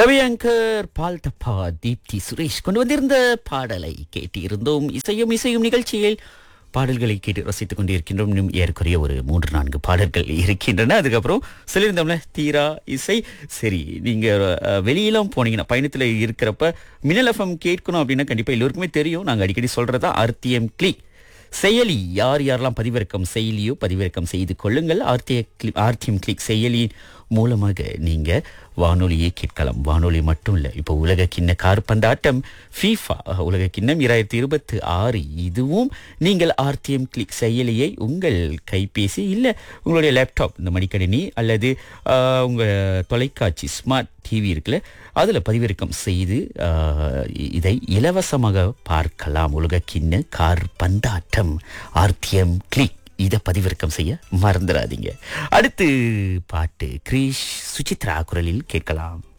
கவியங்கர் பால் தப்பா தீப்தி சுரேஷ் கொண்டு வந்திருந்த பாடலை கேட்டிருந்தோம் இசையும் இசையும் நிகழ்ச்சியில் பாடல்களை கேட்டு ரசித்துக் கொண்டிருக்கின்றோம் இன்னும் ஏறக்குறைய ஒரு மூன்று நான்கு பாடல்கள் இருக்கின்றன அதுக்கப்புறம் சொல்லியிருந்தோம்ல தீரா இசை சரி நீங்க அஹ், வெளியெல்லாம் போனீங்கன்னா பயணத்துல இருக்கிறப்ப மின்னல் எஃப்எம் கேட்கணும் அப்படின்னா கண்டிப்பா எல்லோருக்குமே தெரியும் நாங்க அடிக்கடி சொல்றதா ஆர்டிஎம் கிளிக் செயலி யார் யாரெல்லாம் பதிவிறக்கம் செயலியோ பதிவிறக்கம் செய்து கொள்ளுங்கள் ஆர்டிய கிளி ஆர்டிஎம் கிளிக் செயலியின் மூலமாக நீங்க வானொலியை கேட்கலாம் வானொலி மட்டும் இல்லை இப்போ உலக கிண்ண கார்பந்தாட்டம் ஃபீஃபா உலக கிண்ணம் இராயிரத்தி இருபத்தி ஆறு இதுவும் நீங்கள் ஆர்டிஎம் கிளிக் செயலியை உங்கள் கைபேசி இல்லை உங்களுடைய லேப்டாப் இந்த மடிக்கணினி அல்லது ஆஹ், உங்க தொலைக்காட்சி ஸ்மார்ட் டிவி இருக்குல்ல அதில் பதிவிறக்கம் செய்து ஆஹ், இ- இதை இலவசமாக பார்க்கலாம் உலக கிண்ண கார்பந்தாட்டம் ஆர்டிஎம் கிளிக் இதை பதிவிறக்கம் செய்ய மறந்துடாதீங்க அடுத்து பாட்டு கிரீஷ் சுசித்ரா குரலில் கேட்கலாம்